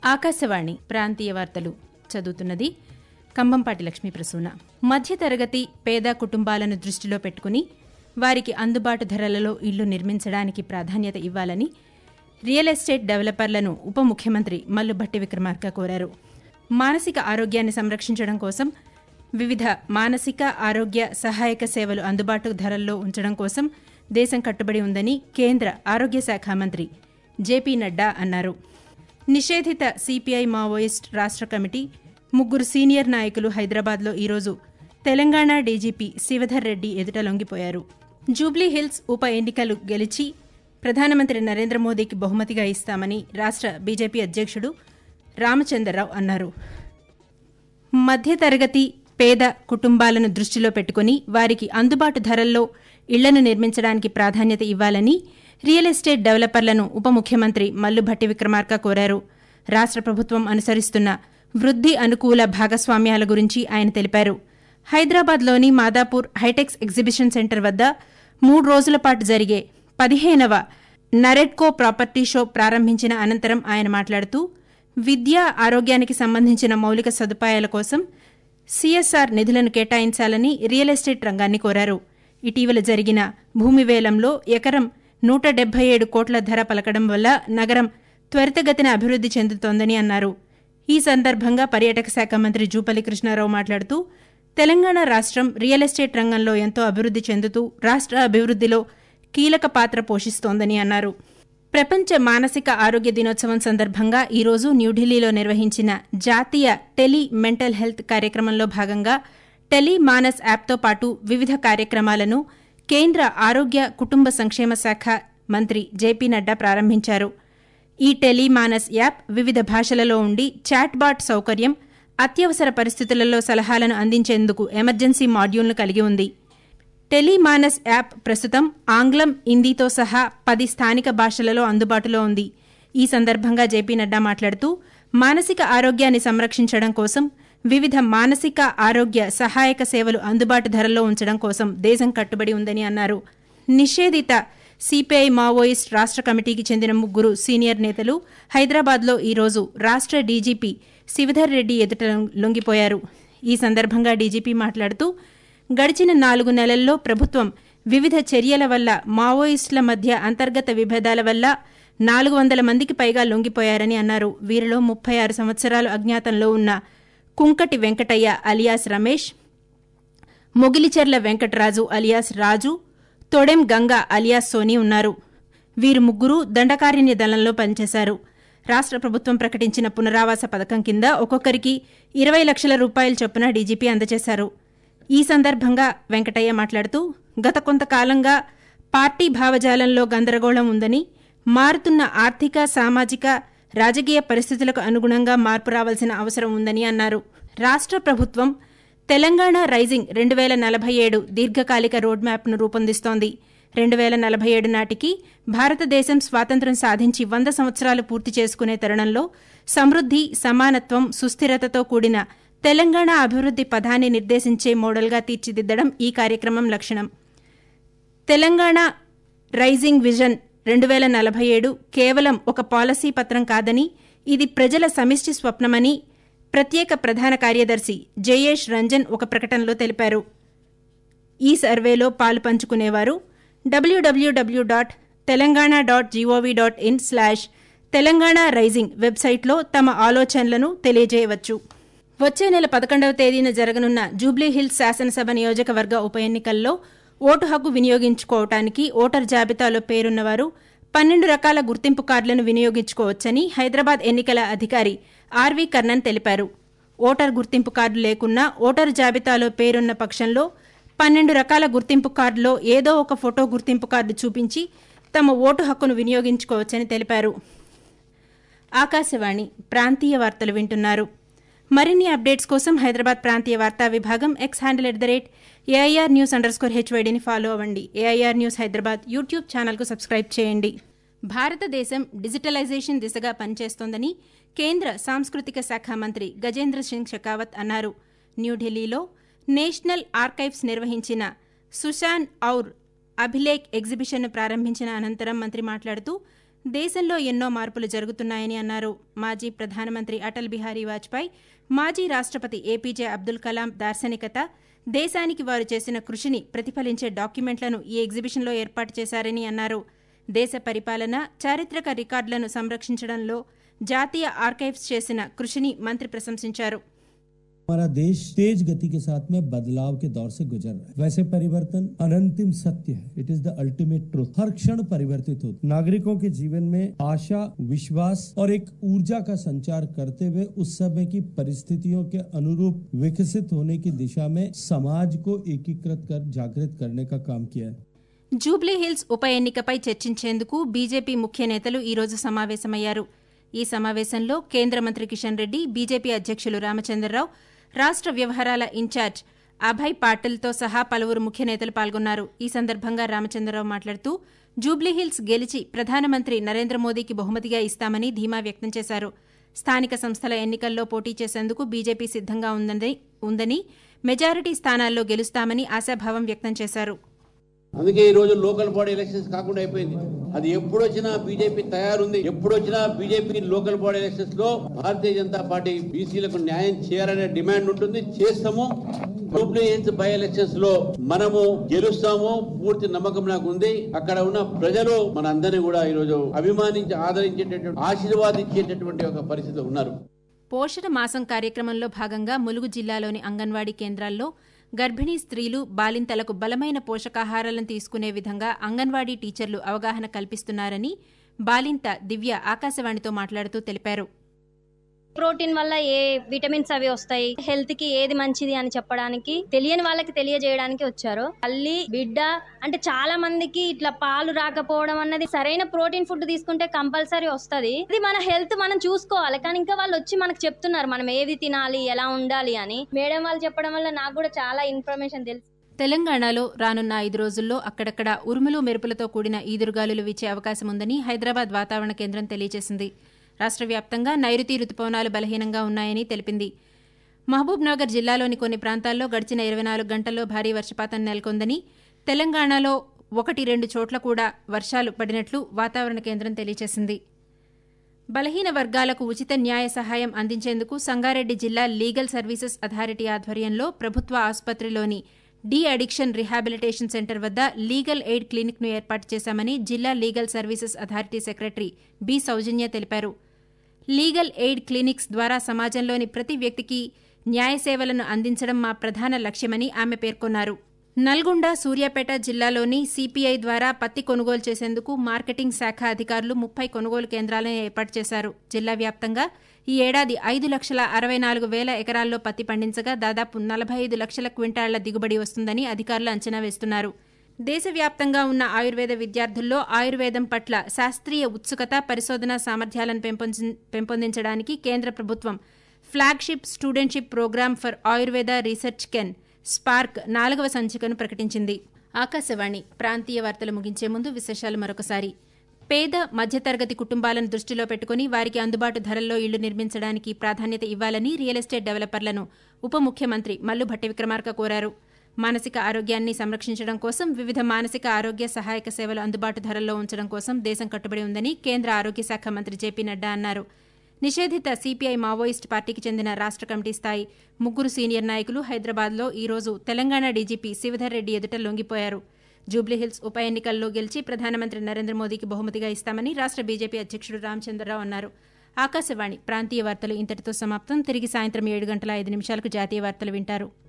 ఆకాశవాణి ప్రాంతీయ వార్తలు చదువుతున్నది కంబంపాటి లక్ష్మీ ప్రసూన మధ్యతరగతి పేద కుటుంబాలను దృష్టిలో పెట్టుకుని వారికి అందుబాటు ధరలలో ఇళ్లు నిర్మించడానికి ప్రాధాన్యత ఇవ్వాలని రియల్ ఎస్టేట్ డెవలపర్లను ఉప ముఖ్యమంత్రి మల్లుభట్టి విక్రమార్క కోరారు మానసిక ఆరోగ్యాన్ని సంరక్షించడం కోసం వివిధ మానసిక ఆరోగ్య సహాయక సేవలు అందుబాటు ధరల్లో ఉంచడం కోసం దేశం కట్టుబడి ఉందని కేంద్ర ఆరోగ్య శాఖ మంత్రి జేపీ నడ్డా అన్నారు నిషేధిత సిపిఐ మావోయిస్ట్ రాష్ట్ర కమిటీ ముగ్గురు సీనియర్ నాయకులు హైదరాబాద్లో ఈరోజు తెలంగాణ డీజీపీ శివధర్ రెడ్డి ఎదుట లొంగిపోయారు జూబ్లీ హిల్స్ ఉప ఎన్నికలు గెలిచి ప్రధానమంత్రి నరేంద్ర మోదీకి బహుమతిగా ఇస్తామని రాష్ట్ర బీజేపీ అధ్యక్షుడు రామచంద్రరావు అన్నారు మధ్యతరగతి పేద కుటుంబాలను దృష్టిలో పెట్టుకుని వారికి అందుబాటు ధరల్లో ఇళ్లను నిర్మించడానికి ప్రాధాన్యత ఇవ్వాలని రియల్ ఎస్టేట్ డెవలపర్లను ఉప ముఖ్యమంత్రి మల్లుభట్టి విక్రమార్క కోరారు రాష్ట్ర ప్రభుత్వం అనుసరిస్తున్న వృద్ధి అనుకూల భాగస్వామ్యాల గురించి ఆయన తెలిపారు హైదరాబాద్లోని మాదాపూర్ హైటెక్స్ ఎగ్జిబిషన్ సెంటర్ వద్ద మూడు రోజుల పాటు జరిగే పదిహేనవ నరెడ్కో ప్రాపర్టీ షో ప్రారంభించిన అనంతరం ఆయన మాట్లాడుతూ విద్య ఆరోగ్యానికి సంబంధించిన మౌలిక సదుపాయాల కోసం సీఎస్ఆర్ నిధులను కేటాయించాలని రియల్ ఎస్టేట్ రంగాన్ని కోరారు ఇటీవల జరిగిన భూమి వేలంలో ఎకరం నూట డెబ్బై ఏడు కోట్ల ధర పలకడం వల్ల నగరం త్వరితగతిన అభివృద్ది చెందుతోందని అన్నారు ఈ సందర్భంగా పర్యాటక శాఖ మంత్రి జూపల్లి కృష్ణారావు మాట్లాడుతూ తెలంగాణ రాష్ట్రం రియల్ ఎస్టేట్ రంగంలో ఎంతో అభివృద్ది చెందుతూ రాష్ట్ర అభివృద్దిలో కీలక పాత్ర పోషిస్తోందని అన్నారు ప్రపంచ మానసిక ఆరోగ్య దినోత్సవం సందర్భంగా ఈరోజు న్యూఢిల్లీలో నిర్వహించిన జాతీయ టెలి మెంటల్ హెల్త్ కార్యక్రమంలో భాగంగా టెలి మానస్ యాప్తో పాటు వివిధ కార్యక్రమాలను కేంద్ర ఆరోగ్య కుటుంబ సంక్షేమ శాఖ మంత్రి జేపీ నడ్డా ప్రారంభించారు ఈ టెలిమానస్ యాప్ వివిధ భాషలలో ఉండి చాట్బాట్ సౌకర్యం అత్యవసర పరిస్థితులలో సలహాలను అందించేందుకు ఎమర్జెన్సీ మాడ్యూల్ను కలిగి ఉంది టెలిమానస్ యాప్ ప్రస్తుతం ఆంగ్లం హిందీతో సహా పది స్థానిక భాషలలో అందుబాటులో ఉంది ఈ సందర్భంగా జేపీ నడ్డా మాట్లాడుతూ మానసిక ఆరోగ్యాన్ని సంరక్షించడం కోసం వివిధ మానసిక ఆరోగ్య సహాయక సేవలు అందుబాటు ధరల్లో ఉంచడం కోసం దేశం కట్టుబడి ఉందని అన్నారు నిషేధిత సిపిఐ మావోయిస్ట్ రాష్ట్ర కమిటీకి చెందిన ముగ్గురు సీనియర్ నేతలు హైదరాబాద్లో ఈరోజు రాష్ట్ర డీజీపీ శివధర్ రెడ్డి ఎదుట లొంగిపోయారు ఈ సందర్భంగా డీజీపీ మాట్లాడుతూ గడిచిన నాలుగు నెలల్లో ప్రభుత్వం వివిధ చర్యల వల్ల మావోయిస్టుల మధ్య అంతర్గత విభేదాల వల్ల నాలుగు వందల మందికి పైగా లొంగిపోయారని అన్నారు వీరిలో ముప్పై ఆరు సంవత్సరాలు అజ్ఞాతంలో ఉన్న Kunkati Venkataiah alias Ramesh Mogilicherla Venkataraju alias Raju Todem Ganga alias Soni ఉన్నారు వీరు ముగ్గురు దండకారణ్య దళంలో పనిచేశారు రాష్ట్ర ప్రభుత్వం ప్రకటించిన పునరావాస పథకం కింద ఒక్కొక్కరికి ఇరవై లక్షల రూపాయల చొప్పున డీజీపీ అందజేశారు ఈ సందర్భంగా వెంకటయ్య మాట్లాడుతూ గత కొంతకాలంగా పార్టీ భావజాలంలో గందరగోళం ఉందని మారుతున్న ఆర్థిక సామాజిక రాజకీయ పరిస్థితులకు అనుగుణంగా మార్పు రావాల్సిన అవసరం ఉందని అన్నారు రాష్ట్ర ప్రభుత్వం తెలంగాణ రైజింగ్ రెండు వేల నలభై ఏడు దీర్ఘకాలిక రోడ్ మ్యాప్ను రూపొందిస్తోంది రెండు వేల నలభై ఏడు నాటికి భారతదేశం స్వాతంత్ర్యం సాధించి వంద సంవత్సరాలు పూర్తి చేసుకునే తరుణంలో సమృద్ది సమానత్వం సుస్థిరతతో కూడిన తెలంగాణ అభివృద్ది పథాన్ని నిర్దేశించే మోడల్గా తీర్చిదిద్దడం ఈ కార్యక్రమం లక్షణం తెలంగాణ రైజింగ్ విజన్ రెండు వేల నలభై ఏడు కేవలం ఒక పాలసీ పత్రం కాదని ఇది ప్రజల సమిష్టి స్వప్నమని ప్రత్యేక ప్రధాన కార్యదర్శి జయేష్ రంజన్ ఒక ప్రకటనలో తెలిపారు ఈ సర్వేలో పాలు పంచుకునేవారు WWW dot Telangana dot GOV dot in slash Telangana rising వెబ్సైట్లో తమ ఆలోచనలను తెలియజేయవచ్చు వచ్చే నెల పదకొండవ తేదీన జరగనున్న జూబ్లీహిల్స్ శాసనసభ నియోజకవర్గ ఉప ఎన్నికల్లో ఓటు హక్కు వినియోగించుకోవటానికి ఓటర్ జాబితాలో పేరున్నవారు పన్నెండు రకాల గుర్తింపు కార్డులను వినియోగించుకోవచ్చని హైదరాబాద్ ఎన్నికల అధికారి ఆర్వీ కర్ణన్ తెలిపారు ఓటర్ గుర్తింపు కార్డు లేకున్నా ఓటర్ జాబితాలో పేరున్న పక్షంలో పన్నెండు రకాల గుర్తింపు కార్డులో ఏదో ఒక ఫోటో గుర్తింపు కార్డు చూపించి తమ ఓటు హక్కును వినియోగించుకోవచ్చని తెలిపారు ఆకాశవాణి ప్రాంతీయ వార్తలు వింటున్నారు మరిన్ని అప్డేట్స్ కోసం హైదరాబాద్ ప్రాంతీయ వార్తా విభాగం X handle at the rate AIR news under score హెచ్వైడిని ఫాలో అవ్వండి ఏఐఆర్ న్యూస్ హైదరాబాద్ యూట్యూబ్ ఛానల్కు సబ్స్క్రైబ్ చేయండి భారతదేశం డిజిటలైజేషన్ దిశగా పనిచేస్తోందని కేంద్ర సాంస్కృతిక శాఖ మంత్రి గజేంద్ర సింగ్ షెకావత్ అన్నారు న్యూఢిల్లీలో నేషనల్ ఆర్కైవ్స్ నిర్వహించిన సుశాన్ ఔర్ అభిలేఖ్ ఎగ్జిబిషన్ను ప్రారంభించిన అనంతరం మంత్రి మాట్లాడుతూ దేశంలో ఎన్నో మార్పులు జరుగుతున్నాయని అన్నారు మాజీ ప్రధానమంత్రి అటల్ బిహారీ వాజ్పేయి మాజీ రాష్ట్రపతి ఏపీజే అబ్దుల్ కలాం దార్శనికత దేశానికి వారు చేసిన కృషిని ప్రతిఫలించే డాక్యుమెంట్లను ఈ ఎగ్జిబిషన్లో ఏర్పాటు చేశారని అన్నారు దేశ పరిపాలన చారిత్రక రికార్డులను సంరక్షించడంలో జాతీయ ఆర్కైవ్స్ చేసిన కృషిని మంత్రి ప్రశంసించారు हमारा देश तेज गति के साथ में बदलाव के दौर से गुजर रहा है वैसे परिवर्तन अनंतिम सत्य है it is the ultimate truth हर क्षण परिवर्तित होता नागरिकों के जीवन में आशा विश्वास और एक ऊर्जा का संचार करते हुए उस समय की परिस्थितियों के अनुरूप विकसित होने की दिशा में समाज को एकीकृत कर जागृत करने का काम किया है జూబ్లీహిల్స్ ఉప ఎన్నికపై చర్చించేందుకు బీజేపీ ముఖ్య నేతలు ఈ రోజు సమావేశమయ్యారు ఈ సమావేశంలో కేంద్ర మంత్రి కిషన్ రెడ్డి బీజేపీ అధ్యక్షులు రామచంద్రరావు రాష్ట వ్యవహారాల ఇన్ఛార్జ్ అభయ్ పాటిల్తో సహా పలువురు ముఖ్య నేతలు పాల్గొన్నారు ఈ సందర్భంగా రామచంద్రరావు మాట్లాడుతూ జూబ్లీహిల్స్ గెలిచి ప్రధానమంత్రి నరేంద్ర మోదీకి బహుమతిగా ఇస్తామని ధీమా వ్యక్తం చేశారు స్థానిక సంస్థల ఎన్నికల్లో పోటీ చేసేందుకు బీజేపీ సిద్దంగా ఉందని ఉందని మెజారిటీ స్థానాల్లో గెలుస్తామని ఆశాభావం వ్యక్తం చేశారు అందుకే ఈ రోజు లోకల్ బాడీ ఎలక్షన్స్ కాకుండా అయిపోయింది అది ఎప్పుడు వచ్చినా బీజేపీ తయారుంది ఎప్పుడు వచ్చినా బీజేపీ లోకల్ బాడీ ఎలక్షన్స్ లో భారతీయ జనతా పార్టీ బీసీలకు న్యాయం చేయాలనే డిమాండ్ ఉంటుంది చేస్తాము జూబ్లీ హిల్స్ బై ఎలక్షన్స్ లో మనము గెలుస్తాము పూర్తి నమ్మకం నాకు ఉంది అక్కడ ఉన్న ప్రజలు మన అందరినీ కూడా ఈ రోజు అభిమానించి ఆదరించేటటువంటి ఆశీర్వాదించేటటువంటి ఒక పరిస్థితి ఉన్నారు పోషణ మాసం కార్యక్రమంలో భాగంగా ములుగు జిల్లాలోని అంగన్వాడీ కేంద్రాల్లో గర్భిణీ స్త్రీలు బాలింతలకు బలమైన పోషకాహారాలను తీసుకునే విధంగా అంగన్వాడీ టీచర్లు అవగాహన కల్పిస్తున్నారని బాలింత దివ్య ఆకాశవాణితో మాట్లాడుతూ తెలిపారు ప్రోటీన్ వల్ల ఏ విటమిన్స్ అవి వస్తాయి హెల్త్ కి ఏది మంచిది అని చెప్పడానికి తెలియని వాళ్ళకి తెలియజేయడానికి వచ్చారు తల్లి బిడ్డ అంటే చాలా మందికి ఇట్లా పాలు రాకపోవడం అన్నది సరైన ప్రోటీన్ ఫుడ్ తీసుకుంటే కంపల్సరీ వస్తది ఇది మన హెల్త్ మనం చూసుకోవాలి కానీ ఇంకా వాళ్ళు వచ్చి మనకు చెప్తున్నారు మనం ఏది తినాలి ఎలా ఉండాలి అని మేడం వాళ్ళు చెప్పడం వల్ల నాకు కూడా చాలా ఇన్ఫర్మేషన్ తెలుసు తెలంగాణలో రానున్న ఐదు రోజుల్లో అక్కడక్కడ ఉరుములు మెరుపులతో కూడిన ఈదురుగాలులు వీచే అవకాశం ఉందని హైదరాబాద్ వాతావరణ కేంద్రం తెలియజేసింది రాష్ట్ర వ్యాప్తంగా నైరుతి రుతుపవనాలు బలహీనంగా ఉన్నాయని తెలిపింది మహబూబ్ నగర్ జిల్లాలోని కొన్ని ప్రాంతాల్లో గడిచిన ఇరవై నాలుగు గంటల్లో భారీ వర్షపాతం నెలకొందని తెలంగాణలో ఒకటి రెండు చోట్ల కూడా వర్షాలు పడినట్లు వాతావరణ కేంద్రం తెలియజేసింది బలహీన వర్గాలకు ఉచిత న్యాయ సహాయం అందించేందుకు సంగారెడ్డి జిల్లా లీగల్ సర్వీసెస్ అథారిటీ ఆధ్వర్యంలో ప్రభుత్వ ఆసుపత్రిలోని డీ అడిక్షన్ రిహాబిలిటేషన్ సెంటర్ వద్ద లీగల్ ఎయిడ్ క్లినిక్ ను ఏర్పాటు చేశామని జిల్లా legal services authority secretary B Soujanya తెలిపారు లీగల్ ఎయిడ్ క్లినిక్స్ ద్వారా సమాజంలోని ప్రతి వ్యక్తికి న్యాయ సేవలను అందించడం మా ప్రధాన లక్ష్యమని ఆమె పేర్కొన్నారు నల్గొండ సూర్యాపేట జిల్లాలోని సిపిఐ ద్వారా పత్తి కొనుగోలు చేసేందుకు మార్కెటింగ్ శాఖ అధికారులు ముప్పై కొనుగోలు కేంద్రాలను ఏర్పాటు చేశారు జిల్లా వ్యాప్తంగా ఈ ఏడాది ఐదు లక్షల అరవై నాలుగు వేల ఎకరాల్లో పత్తి పండించగా దాదాపు నలభై ఐదు లక్షల క్వింటాళ్ల దిగుబడి వస్తుందని అధికారులు అంచనా వేస్తున్నారు దేశవ్యాప్తంగా ఉన్న ఆయుర్వేద విద్యార్థుల్లో ఆయుర్వేదం పట్ల శాస్త్రీయ ఉత్సుకత పరిశోధన సామర్థ్యాలను పెంపొందించడానికి కేంద్ర ప్రభుత్వం flagship studentship programme for Ayurveda research ken spark నాలుగవ సంచికను ప్రకటించింది ఆకాశవాణి ప్రాంతీయ వార్తలు ముగించే ముందు విశేషాలు మరొకసారి పేద మధ్యతరగతి కుటుంబాలను దృష్టిలో పెట్టుకుని వారికి అందుబాటు ధరల్లో ఇళ్లు నిర్మించడానికి ప్రాధాన్యత ఇవ్వాలని రియల్ ఎస్టేట్ డెవలపర్లను ఉప ముఖ్యమంత్రి మల్లుభట్టి విక్రమార్క కోరారు మానసిక ఆరోగ్యాన్ని సంరక్షించడం కోసం వివిధ మానసిక ఆరోగ్య సహాయక సేవలు అందుబాటు ధరల్లో ఉంచడం కోసం దేశం కట్టుబడి ఉందని కేంద్ర ఆరోగ్య శాఖ మంత్రి జేపీ నడ్డా అన్నారు నిషేధిత సిపిఐ మావోయిస్ట్ పార్టీకి చెందిన రాష్ట కమిటీ స్థాయి ముగ్గురు సీనియర్ నాయకులు హైదరాబాద్లో ఈ రోజు తెలంగాణ డీజీపీ శివధర్ రెడ్డి ఎదుట లొంగిపోయారు జూబ్లీహిల్స్ ఉప ఎన్నికల్లో గెలిచి ప్రధానమంత్రి నరేంద్ర మోదీకి బహుమతిగా ఇస్తామని రాష్ట బీజేపీ అధ్యక్షుడు రామచంద్రరావు అన్నారు ఆకాశవాణి ప్రాంతీయ వార్తలు ఇంతటితో సమాప్తం తిరిగి సాయంత్రం ఏడు గంటల ఐదు నిమిషాలకు జాతీయ వార్తలు వింటారు